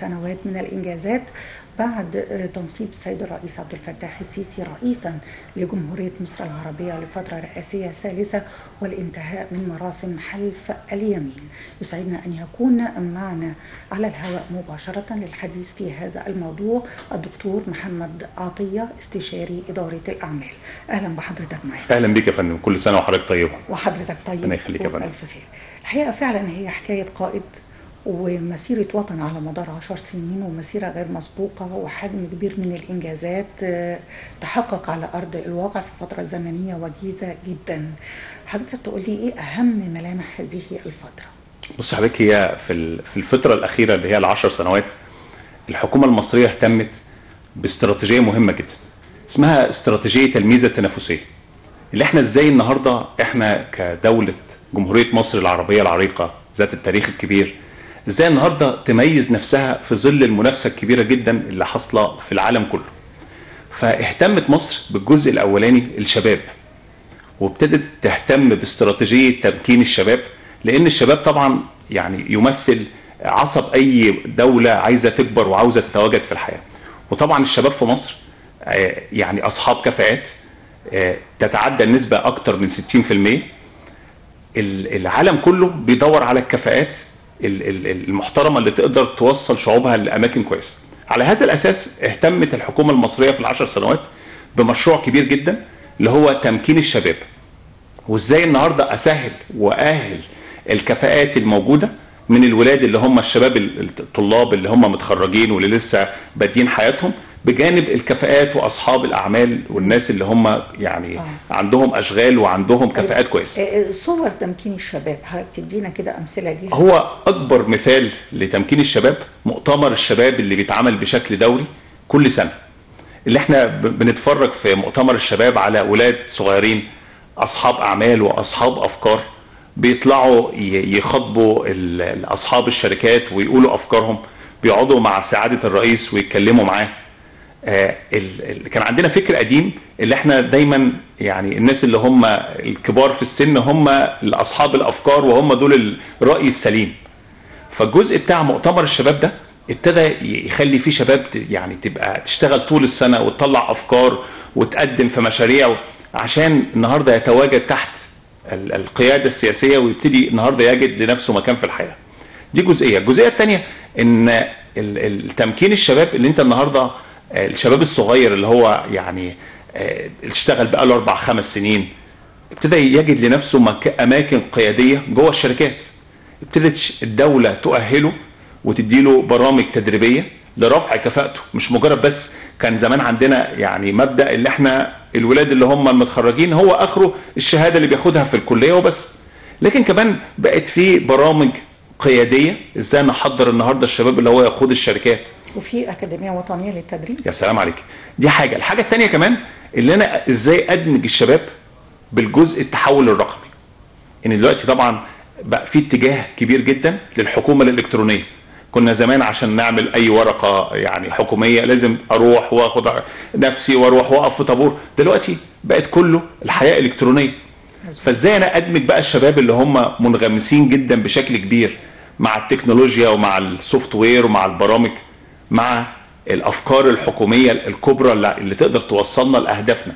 سنوات من الإنجازات بعد آه، تنصيب السيد الرئيس عبد الفتاح السيسي رئيسا لجمهورية مصر العربية لفترة رئاسية ثالثة والانتهاء من مراسم حلف اليمين يسعدنا أن يكون معنا على الهواء مباشرة للحديث في هذا الموضوع الدكتور محمد عطية استشاري إدارة الأعمال أهلا بحضرتك معي اهلا بيك يا فندم كل سنه وحضرتك طيبه وحضرتك طيب ربنا يخليك يا فندم. وبألف خير الحقيقة فعلا هي حكاية قائد ومسيرة وطن على مدار عشر سنين ومسيرة غير مسبوقة وحجم كبير من الإنجازات آه، تحقق على أرض الواقع في فترة زمنية وجيزة جدا حضرتك تقول لي إيه أهم ملامح هذه الفترة؟ بص حضرتك هي في ال- في الفتره الاخيره اللي هي العشر سنوات الحكومه المصريه اهتمت باستراتيجيه مهمه جدا اسمها استراتيجيه الميزه التنافسيه اللي احنا ازاي النهارده احنا كدوله جمهوريه مصر العربيه العريقه ذات التاريخ الكبير ازاي النهارده تميز نفسها في ظل المنافسه الكبيره جدا اللي حاصله في العالم كله فاهتمت مصر بالجزء الاولاني الشباب وابتدت تهتم باستراتيجيه تمكين الشباب لان الشباب طبعا يعني يمثل عصب اي دوله عايزه تكبر وعاوزه تتواجد في الحياه وطبعا الشباب في مصر آه، يعني اصحاب كفاءات آه، تتعدى النسبه اكتر من 60% ال- العالم كله بيدور على الكفاءات ال- ال- المحترمه اللي تقدر توصل شعوبها لاماكن كويسه. على هذا الاساس اهتمت الحكومه المصريه في العشر سنوات بمشروع كبير جدا اللي هو تمكين الشباب. وازاي النهارده اسهل واهل الكفاءات الموجوده من الولاد اللي هم الشباب ال- الطلاب اللي هم متخرجين واللي لسه بادئين حياتهم بجانب الكفاءات واصحاب الاعمال والناس اللي هم يعني آه. عندهم اشغال وعندهم كفاءات كويسه. آه، آه، صور تمكين الشباب حضرتك تدينا كده أمثلة ليها هو اكبر مثال لتمكين الشباب مؤتمر الشباب اللي بيتعمل بشكل دوري كل سنه اللي احنا ب- بنتفرج في مؤتمر الشباب على اولاد صغيرين اصحاب اعمال واصحاب افكار بيطلعوا ي- يخاطبوا ال- ال- اصحاب الشركات ويقولوا افكارهم بيقعدوا مع سعاده الرئيس ويتكلموا معاه آه، ال- ال- كان عندنا فكر قديم اللي احنا دايما يعني الناس اللي هم الكبار في السن هم اصحاب الافكار وهم دول الراي السليم فالجزء بتاع مؤتمر الشباب ده ابتدى يخلي فيه شباب ت- يعني تبقى تشتغل طول السنه وتطلع افكار وتقدم في مشاريع و- عشان النهارده يتواجد تحت ال- القياده السياسيه ويبتدي النهارده يجد لنفسه مكان في الحياه. دي جزئيه، الجزئيه الثانيه ان ال- ال- التمكين الشباب اللي انت النهارده آه، الشباب الصغير اللي هو يعني آه، اشتغل بقاله اربع خمس سنين ابتدى يجد لنفسه مك- اماكن قياديه جوه الشركات ابتدت ش- الدوله تؤهله وتديله برامج تدريبيه لرفع كفاءته مش مجرد بس كان زمان عندنا يعني مبدا اللي احنا الولاد اللي هم المتخرجين هو اخره الشهاده اللي بياخدها في الكليه وبس لكن كمان بقت في برامج قياديه ازاي نحضر النهارده الشباب اللي هو يقود الشركات وفي أكاديمية وطنية للتدريس يا سلام عليك دي حاجه الحاجه الثانيه كمان اللي انا ازاي ادمج الشباب بالجزء التحول الرقمي ان دلوقتي طبعا بقى في اتجاه كبير جدا للحكومه الالكترونيه كنا زمان عشان نعمل اي ورقه يعني حكوميه لازم اروح واخد نفسي واروح واقف في طابور دلوقتي بقت كله الحياه الكترونيه فازاي انا ادمج بقى الشباب اللي هم منغمسين جدا بشكل كبير مع التكنولوجيا ومع السوفت وير ومع البرامج مع الافكار الحكوميه الكبرى اللي اللي تقدر توصلنا لاهدافنا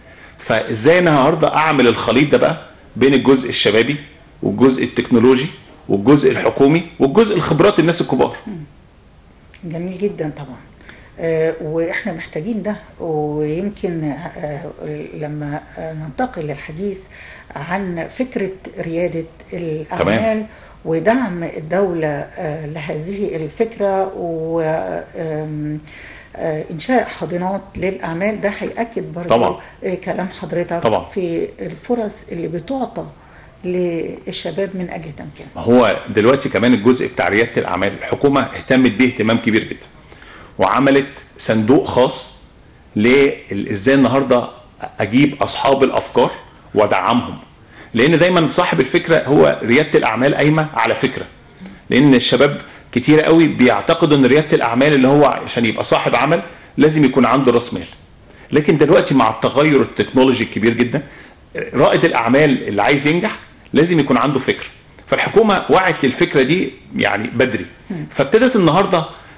فازاي انا النهارده اعمل الخليط ده بقى بين الجزء الشبابي والجزء التكنولوجي والجزء الحكومي والجزء الخبرات الناس الكبار جميل جدا طبعا آه، واحنا محتاجين ده ويمكن آه، لما آه، ننتقل للحديث عن فكرة ريادة الأعمال تمام. ودعم الدولة آه، لهذه الفكرة و آم، آه، إنشاء حاضنات للأعمال ده هيأكد برضه طبعا. آه، كلام حضرتك طبعا. في الفرص اللي بتعطى للشباب من أجل تمكينهم هو دلوقتي كمان الجزء بتاع رياده الاعمال الحكومه اهتمت بيه اهتمام كبير جدا وعملت صندوق خاص لل- ازاي النهارده اجيب اصحاب الافكار وادعمهم لان دايما صاحب الفكره هو رياده الاعمال قايمه على فكره لان الشباب كتير قوي بيعتقدوا ان رياده الاعمال اللي هو عشان يبقى صاحب عمل لازم يكون عنده راس مال لكن دلوقتي مع التغير التكنولوجي الكبير جدا رائد الاعمال اللي عايز ينجح لازم يكون عنده فكره فالحكومه وعت للفكره دي يعني بدري فابتدت النهارده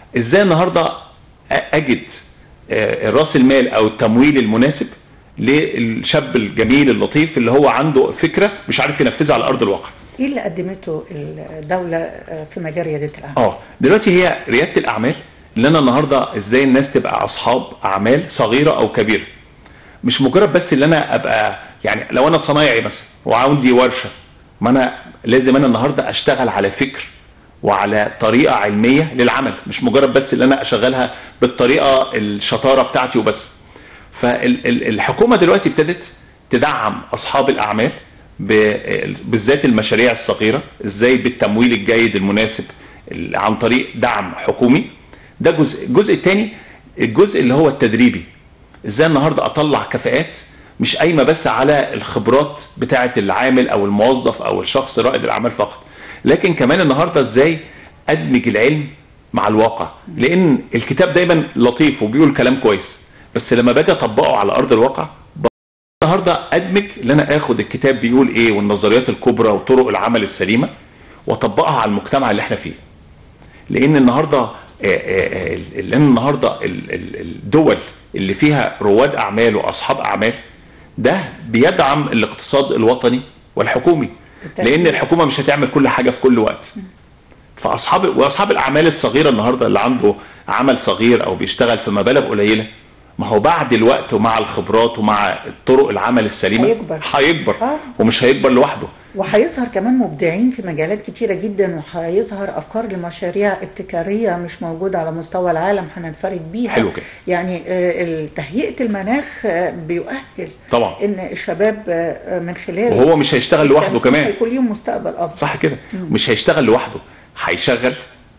ازاي النهارده أ- اجد آه، راس المال او التمويل المناسب للشاب الجميل اللطيف اللي هو عنده فكره مش عارف ينفذها على ارض الواقع ايه اللي قدمته الدوله آه، في مجال رياده الاعمال؟ اه دلوقتي هي رياده الاعمال اللي انا النهارده ازاي الناس تبقى اصحاب اعمال صغيره او كبيره مش مجرد بس اللي انا ابقى يعني لو انا صنايعي مثلا وعندي ورشه ما انا لازم انا النهارده اشتغل على فكر وعلى طريقه علميه للعمل مش مجرد بس اللي انا اشغلها بالطريقه الشطاره بتاعتي وبس فالحكومه دلوقتي ابتدت تدعم اصحاب الاعمال ب- بالذات المشاريع الصغيره ازاي بالتمويل الجيد المناسب ال- عن طريق دعم حكومي ده جزء الجزء الثاني الجزء اللي هو التدريبي ازاي النهارده اطلع كفاءات مش قايمه بس على الخبرات بتاعه العامل او الموظف او الشخص رائد الاعمال فقط لكن كمان النهارده ازاي ادمج العلم مع الواقع لان الكتاب دايما لطيف وبيقول كلام كويس بس لما باجي اطبقه على ارض الواقع النهارده ادمج ان انا اخد الكتاب بيقول ايه والنظريات الكبرى وطرق العمل السليمه واطبقها على المجتمع اللي احنا فيه لان النهارده آه، آه، آه، لان النهارده ال- ال- الدول اللي فيها رواد اعمال واصحاب اعمال ده بيدعم الاقتصاد الوطني والحكومي بالتأكيد. لان الحكومه مش هتعمل كل حاجه في كل وقت فاصحاب واصحاب الاعمال الصغيره النهارده اللي عنده عمل صغير او بيشتغل في مبالغ قليله ما هو بعد الوقت ومع الخبرات ومع طرق العمل السليمه هيكبر. هيكبر آه. ومش هيكبر لوحده وهيظهر كمان مبدعين في مجالات كتيرة جدا وهيظهر أفكار لمشاريع ابتكارية مش موجودة على مستوى العالم هننفرد بيها حلو كده. يعني آه، تهيئة المناخ آه، بيؤهل طبعا إن الشباب آه، من خلال وهو مش هيشتغل لوحده كمان هيكون ليهم مستقبل أفضل صح كده مش هيشتغل لوحده هيشغل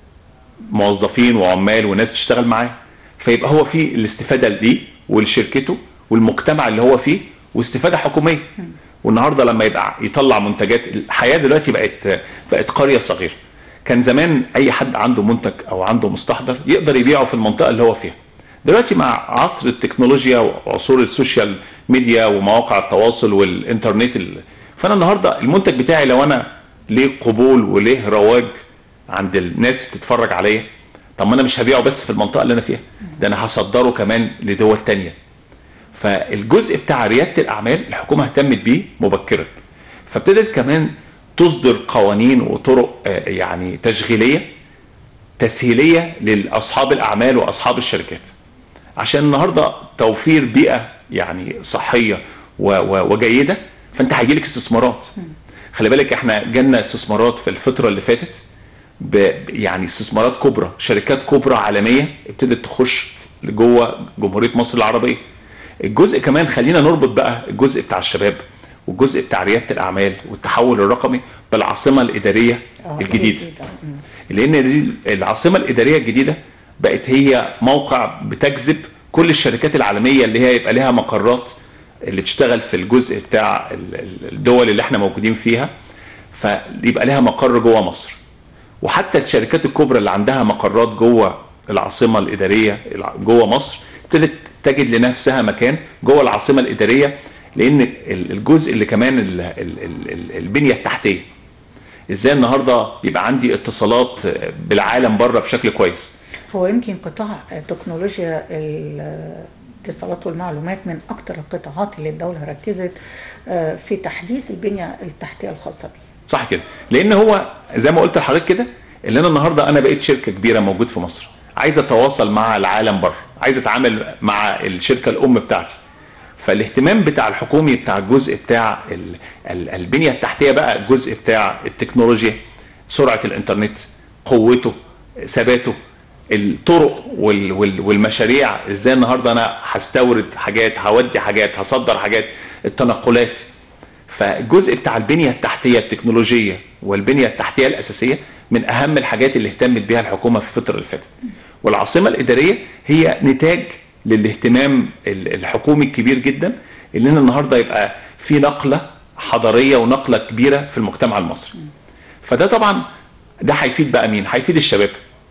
موظفين وعمال وناس تشتغل معاه فيبقى هو في الاستفاده ليه ولشركته والمجتمع اللي هو فيه واستفاده حكوميه والنهارده لما يبقى يطلع منتجات الحياه دلوقتي بقت بقت قريه صغيره كان زمان اي حد عنده منتج او عنده مستحضر يقدر يبيعه في المنطقه اللي هو فيها دلوقتي مع عصر التكنولوجيا وعصور السوشيال ميديا ومواقع التواصل والانترنت ال... فانا النهارده المنتج بتاعي لو انا ليه قبول وليه رواج عند الناس بتتفرج عليا طب ما انا مش هبيعه بس في المنطقه اللي انا فيها ده انا هصدره كمان لدول تانية فالجزء بتاع رياده الاعمال الحكومه اهتمت بيه مبكرا فابتدت كمان تصدر قوانين وطرق آه، يعني تشغيليه تسهيليه لاصحاب الاعمال واصحاب الشركات عشان النهارده توفير بيئه يعني صحيه و- و- وجيده فانت هيجي لك استثمارات خلي بالك احنا جالنا استثمارات في الفتره اللي فاتت ب يعني استثمارات كبرى شركات كبرى عالميه ابتدت تخش جوه جمهوريه مصر العربيه الجزء كمان خلينا نربط بقى الجزء بتاع الشباب والجزء بتاع رياده الاعمال والتحول الرقمي بالعاصمه الاداريه آه، الجديده مم. لان دي العاصمه الاداريه الجديده بقت هي موقع بتجذب كل الشركات العالميه اللي هي يبقى لها مقرات اللي بتشتغل في الجزء بتاع ال- ال- الدول اللي احنا موجودين فيها فيبقى لها مقر جوه مصر وحتى الشركات الكبرى اللي عندها مقرات جوه العاصمه الاداريه الع- جوه مصر ابتدت تجد لنفسها مكان جوه العاصمه الاداريه لان ال- الجزء اللي كمان ال- ال- ال- ال- البنيه التحتيه ازاي النهارده يبقى عندي اتصالات بالعالم بره بشكل كويس هو يمكن قطاع تكنولوجيا الاتصالات والمعلومات من أكثر القطاعات اللي الدولة ركزت آه، في تحديث البنية التحتية الخاصة بيه صح كده لان هو زي ما قلت لحضرتك كده اللي انا النهارده انا بقيت شركه كبيره موجود في مصر عايز اتواصل مع العالم بره عايز اتعامل مع الشركه الام بتاعتي فالاهتمام بتاع الحكومي بتاع الجزء بتاع ال- ال- البنيه التحتيه بقى الجزء بتاع التكنولوجيا سرعه الانترنت قوته ثباته الطرق وال وال والمشاريع ازاي النهارده انا هستورد حاجات هودي حاجات هصدر حاجات التنقلات فالجزء بتاع البنيه التحتيه التكنولوجيه والبنيه التحتيه الاساسيه من اهم الحاجات اللي اهتمت بها الحكومه في الفتره اللي فاتت. والعاصمه الاداريه هي نتاج للاهتمام ال- الحكومي الكبير جدا اللي إن النهارده يبقى في نقله حضاريه ونقله كبيره في المجتمع المصري. فده طبعا ده هيفيد بقى مين؟ هيفيد الشباب.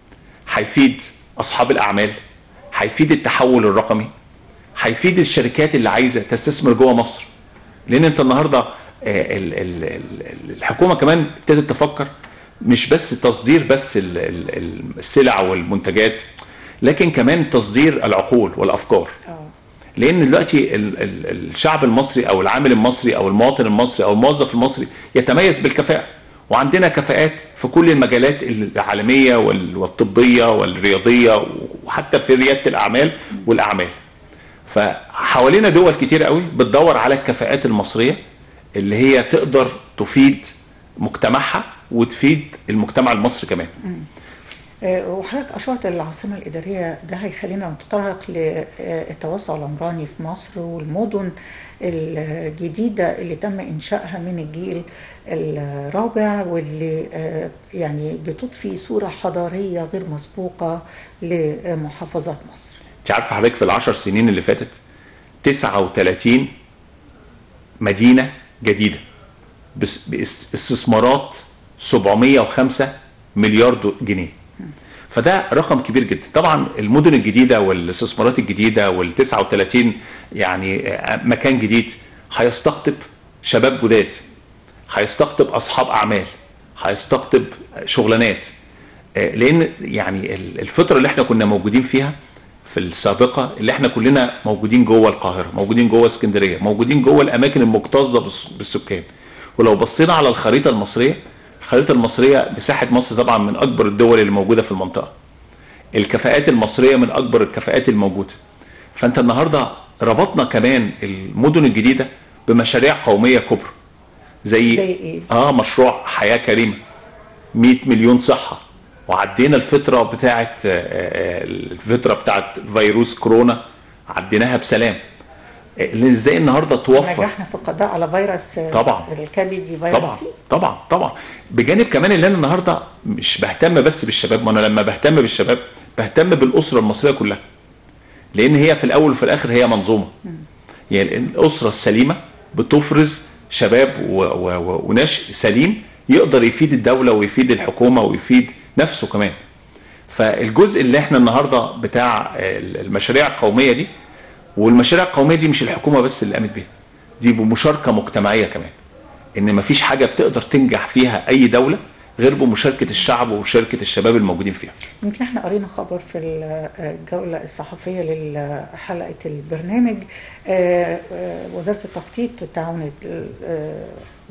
هيفيد اصحاب الاعمال. هيفيد التحول الرقمي. هيفيد الشركات اللي عايزه تستثمر جوه مصر. لان انت النهارده آه، ال- ال- ال- الحكومه كمان ابتدت تفكر مش بس تصدير بس ال- ال- ال- السلع والمنتجات لكن كمان تصدير العقول والافكار اه لان دلوقتي ال- ال- الشعب المصري او العامل المصري او المواطن المصري او الموظف المصري يتميز بالكفاءه وعندنا كفاءات في كل المجالات العالميه وال- والطبيه والرياضيه وحتى في رياده الاعمال والاعمال فحوالينا دول كتير قوي بتدور على الكفاءات المصريه اللي هي تقدر تفيد مجتمعها وتفيد المجتمع المصري كمان آه، وحضرتك أشرت العاصمة الإدارية ده هيخلينا نتطرق للتوسع العمراني في مصر والمدن الجديدة اللي تم إنشائها من الجيل الرابع واللي آه، يعني بتضفي صورة حضارية غير مسبوقة لمحافظات مصر انت عارفه حضرتك في العشر سنين اللي فاتت 39 مدينه جديده بس- باستثمارات 705 مليار دو- جنيه فده رقم كبير جدا طبعا المدن الجديده والاستثمارات الجديده وال 39 يعني آه، مكان جديد هيستقطب شباب جداد هيستقطب اصحاب اعمال هيستقطب شغلانات آه، لان يعني ال- الفتره اللي احنا كنا موجودين فيها في السابقه اللي احنا كلنا موجودين جوه القاهره موجودين جوه اسكندريه موجودين جوه الاماكن المكتظه بالس- بالسكان ولو بصينا على الخريطه المصريه الخريطه المصريه مساحه مصر طبعا من اكبر الدول اللي موجوده في المنطقه الكفاءات المصريه من اكبر الكفاءات الموجوده فانت النهارده ربطنا كمان المدن الجديده بمشاريع قوميه كبرى زي, زي إيه؟ اه مشروع حياه كريمه 100 مليون صحه وعدينا الفتره بتاعه آه، آه، الفتره بتاعه فيروس كورونا عديناها بسلام آه، اللي ازاي النهارده توفر نجحنا في القضاء على فيروس آه، طبعا. الكبدي طبعا فيروس سي طبعا طبعا بجانب كمان اللي انا النهارده مش بهتم بس بالشباب ما انا لما بهتم بالشباب بهتم بالاسره المصريه كلها لان هي في الاول وفي الاخر هي منظومه يعني الاسره السليمه بتفرز شباب و- و- و- ونشء سليم يقدر يفيد الدوله ويفيد الحكومه ويفيد نفسه كمان فالجزء اللي احنا النهارده بتاع المشاريع القوميه دي والمشاريع القوميه دي مش الحكومه بس اللي قامت بيها دي بمشاركه مجتمعيه كمان ان مفيش حاجه بتقدر تنجح فيها اي دوله غير بمشاركه الشعب ومشاركه الشباب الموجودين فيها يمكن احنا قرينا خبر في الجولة الصحفية لحلقة البرنامج آه، آه، وزارة التخطيط والتعاون آه،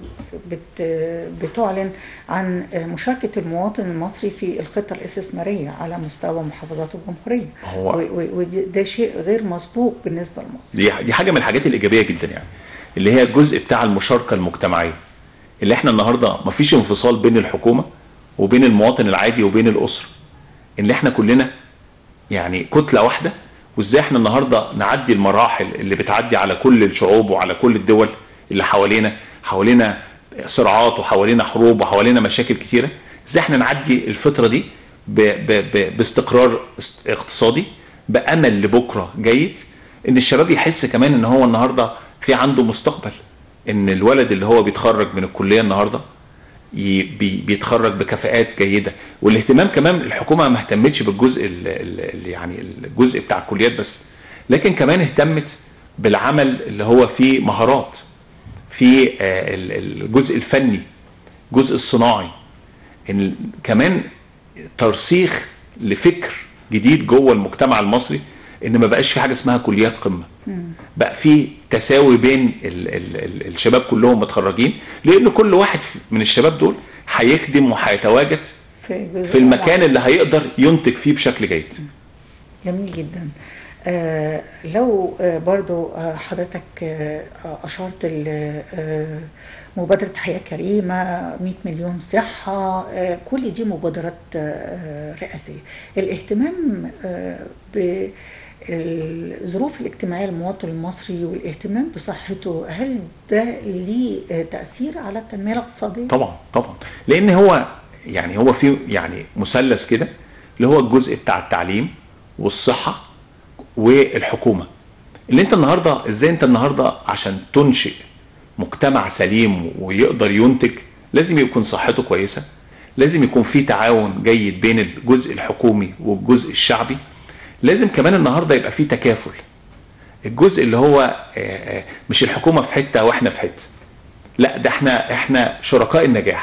بت- بتعلن عن مشاركة المواطن المصري في الخطة الاستثمارية على مستوى محافظات الجمهورية هو- و- و- وده شيء غير مسبوق بالنسبة لمصر دي دي حاجه من الحاجات الايجابيه جدا يعني اللي هي الجزء بتاع المشاركه المجتمعيه اللي احنا النهارده مفيش انفصال بين الحكومه وبين المواطن العادي وبين الاسره ان احنا كلنا يعني كتله واحده وازاي احنا النهارده نعدي المراحل اللي بتعدي على كل الشعوب وعلى كل الدول اللي حوالينا حوالينا صراعات وحوالينا حروب وحوالينا مشاكل كتيره ازاي احنا نعدي الفتره دي ب ب ب باستقرار است- اقتصادي بامل لبكره جيد ان الشباب يحس كمان ان هو النهارده في عنده مستقبل ان الولد اللي هو بيتخرج من الكليه النهارده ي- بي- بيتخرج بكفاءات جيده والاهتمام كمان الحكومه ما اهتمتش بالجزء ال- ال- ال- يعني الجزء بتاع الكليات بس لكن كمان اهتمت بالعمل اللي هو فيه مهارات في آه، ال- الجزء الفني الجزء الصناعي إن كمان ترسيخ لفكر جديد جوه المجتمع المصري ان ما بقاش في حاجه اسمها كليات قمه بقى في تساوي بين ال ال ال الشباب كلهم متخرجين لان كل واحد من الشباب دول هيخدم وهيتواجد في, جزء في المكان اللي هيقدر ينتج فيه بشكل جيد جميل جدا آه لو آه برضو آه حضرتك آه أشرت ل- آه مبادرة حياة كريمة 100 مليون صحة آه كل دي مبادرات آه رئاسية الاهتمام آه بالظروف الاجتماعية للمواطن المصري والاهتمام بصحته هل ده ليه آه تأثير على التنمية الاقتصادية؟ طبعا طبعا لان هو يعني هو في يعني مثلث كده اللي هو الجزء بتاع التعليم والصحه والحكومه اللي انت النهارده ازاي انت النهارده عشان تنشئ مجتمع سليم ويقدر ينتج لازم يكون صحته كويسه لازم يكون في تعاون جيد بين الجزء الحكومي والجزء الشعبي لازم كمان النهارده يبقى في تكافل الجزء اللي هو آه، آه، مش الحكومه في حته واحنا في حته لا ده احنا احنا شركاء النجاح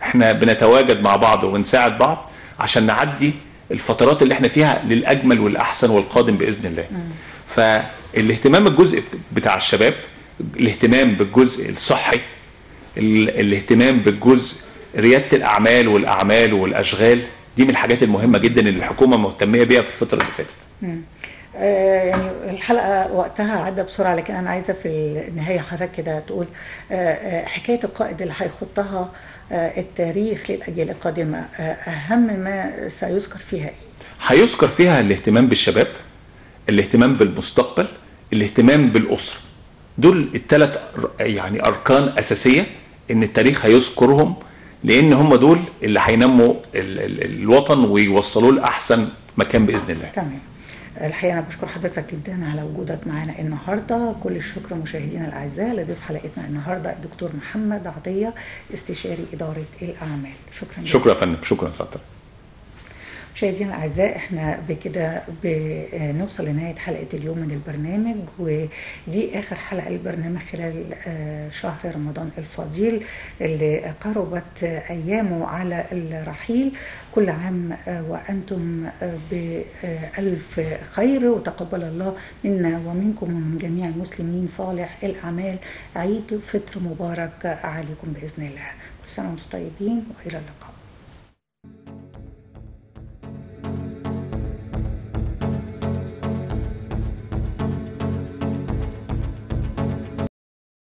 احنا بنتواجد مع بعض وبنساعد بعض عشان نعدي الفترات اللي احنا فيها للاجمل والاحسن والقادم باذن الله فالاهتمام الجزء بتاع الشباب الاهتمام بالجزء الصحي ال- الاهتمام بالجزء رياده الاعمال والاعمال والاشغال دي من الحاجات المهمه جدا اللي الحكومه مهتميه بيها في الفتره اللي فاتت آه، يعني الحلقة وقتها عدى بسرعة لكن أنا عايزة في النهاية حضرتك كده تقول آه، آه، حكاية القائد اللي هيخطها آه، التاريخ للأجيال القادمة آه، أهم ما سيذكر فيها إيه؟ هيذكر فيها الاهتمام بالشباب الاهتمام بالمستقبل الاهتمام بالأسرة دول الثلاث يعني أركان أساسية إن التاريخ هيذكرهم لأن هم دول اللي هينموا ال- ال- الوطن ويوصلوه لأحسن مكان بإذن الله تمام الحقيقة أنا بشكر حضرتك جدا على وجودك معنا النهاردة كل الشكر مشاهدينا الأعزاء لضيف حلقتنا النهاردة الدكتور محمد عطية استشاري إدارة الأعمال شكرا جزيلا. شكرا يا فندم شكرا سعادتك مشاهدينا الاعزاء احنا بكده بنوصل لنهايه حلقه اليوم من البرنامج ودي اخر حلقه للبرنامج خلال آه، شهر رمضان الفضيل اللي قربت ايامه على الرحيل كل عام آه، وانتم آه، بالف خير وتقبل الله منا ومنكم ومن جميع المسلمين صالح الاعمال عيد فطر مبارك عليكم باذن الله كل سنه وانتم طيبين والى اللقاء